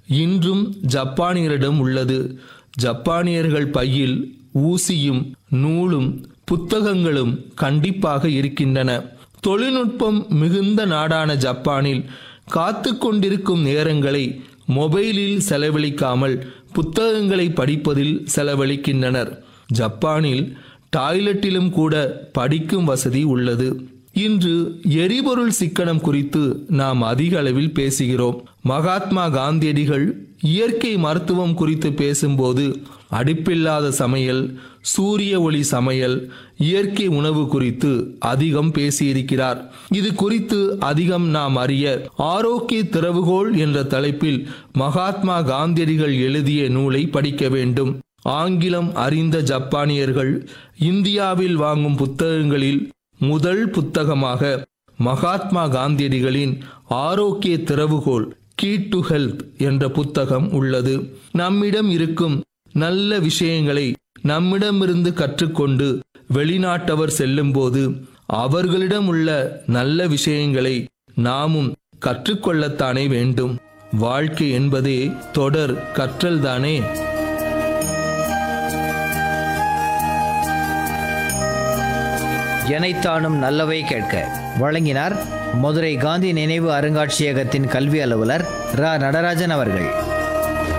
இன்றும் ஜப்பானியரிடம் உள்ளது ஜப்பானியர்கள் பையில் ஊசியும் நூலும் புத்தகங்களும் கண்டிப்பாக இருக்கின்றன தொழில்நுட்பம் மிகுந்த நாடான ஜப்பானில் காத்து கொண்டிருக்கும் நேரங்களை மொபைலில் செலவழிக்காமல் புத்தகங்களை படிப்பதில் செலவழிக்கின்றனர் ஜப்பானில் டாய்லெட்டிலும் கூட படிக்கும் வசதி உள்ளது இன்று எரிபொருள் சிக்கனம் குறித்து நாம் அதிக அளவில் பேசுகிறோம் மகாத்மா காந்தியடிகள் இயற்கை மருத்துவம் குறித்து பேசும்போது அடுப்பில்லாத சமையல் சூரிய ஒளி சமையல் இயற்கை உணவு குறித்து அதிகம் பேசியிருக்கிறார் இது குறித்து அதிகம் நாம் அறிய ஆரோக்கிய திறவுகோல் என்ற தலைப்பில் மகாத்மா காந்தியடிகள் எழுதிய நூலை படிக்க வேண்டும் ஆங்கிலம் அறிந்த ஜப்பானியர்கள் இந்தியாவில் வாங்கும் புத்தகங்களில் முதல் புத்தகமாக மகாத்மா காந்தியடிகளின் ஆரோக்கிய திறவுகோல் கீ டு ஹெல்த் என்ற புத்தகம் உள்ளது நம்மிடம் இருக்கும் நல்ல விஷயங்களை நம்மிடமிருந்து கற்றுக்கொண்டு வெளிநாட்டவர் செல்லும்போது அவர்களிடம் உள்ள நல்ல விஷயங்களை நாமும் கற்றுக்கொள்ளத்தானே வேண்டும் வாழ்க்கை என்பதே தொடர் கற்றல்தானே எனைத்தானும் நல்லவை கேட்க வழங்கினார் மதுரை காந்தி நினைவு அருங்காட்சியகத்தின் கல்வி அலுவலர் ரா நடராஜன் அவர்கள்